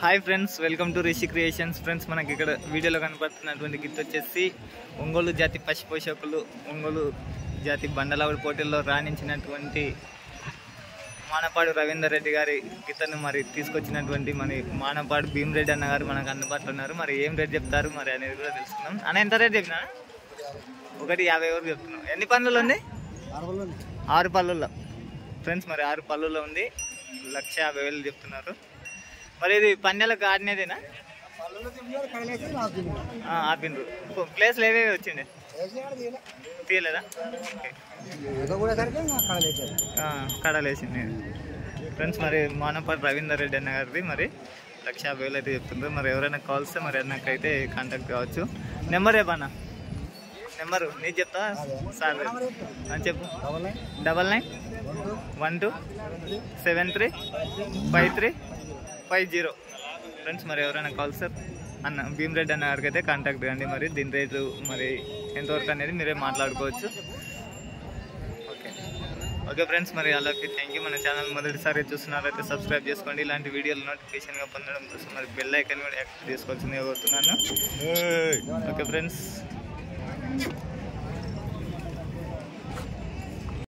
Hi friends welcome to Rishi Creations friends మనకి ఇక్కడ వీడియోలో కనపడుతున్నటువంటి గిత్త వచ్చేసి ఒంగోలు జాతి పశు పోషకులు ఒంగోలు జాతి బండలావుడి పోటీల్లో రాణించినటువంటి మానపాడు రవీందర్ రెడ్డి గారి గిత్తను మరి తీసుకొచ్చినటువంటి మరి మానపాడు భీమరెడ్డి అన్న గారు మనకు అందుబాటులో ఉన్నారు మరి ఏం రేట్ చెప్తారు మరి అనేది కూడా తెలుసుకుందాం అన్న ఎంత రేట్ చెప్పినా ఒకటి యాభై వరకు చెప్తున్నాం ఎన్ని పనులు ఉంది ఆరు పళ్ళుల్లో ఫ్రెండ్స్ మరి ఆరు పళ్ళుల్లో ఉంది లక్ష యాభై వేలు చెప్తున్నారు మరి ఇది పందెలకు ఆడినదేనా ఆ, ఆపిండ్రు ఇప్పుడు ప్లేస్లు ఏవేవి వచ్చిండే తీయలేదా ఓకే. ఆ, కడాలేసింది ఫ్రెండ్స్ మరి మానపాటి రవీందర్ రెడ్డి అన్న గారిది మరి లక్ష యాభై వేలు అయితే చెప్తుండ్రు మరి ఎవరైనా కాల్స్తే మరి అన్నకైతే కాంటాక్ట్ కావచ్చు నెంబర్ ఏమన్నా నెంబరు నీకు చెప్తా సార్ ఆ, చెప్పు double nine one two seven three five three five zero friends మరి ఎవరైనా కాల్ సార్ అన్న భీమరెడ్డి అన్న గారికి అయితే కాంటాక్ట్ కండి మరి దీని రేటు మరి ఎంతవరకు అనేది మీరే మాట్లాడుకోవచ్చు ఓకే ఓకే ఫ్రెండ్స్ మరి అలాగే థ్యాంక్ యూ మన ఛానల్ మొదటిసారి చూస్తున్నారైతే సబ్స్క్రైబ్ చేసుకోండి ఇలాంటి వీడియోలు నోటిఫికేషన్గా పొందడం కోసం మరి బెల్ ఐకన్ కూడా యాక్టివ్ చేసుకోవాల్సిందిగా కోరుతున్నాను ఓకే ఫ్రెండ్స్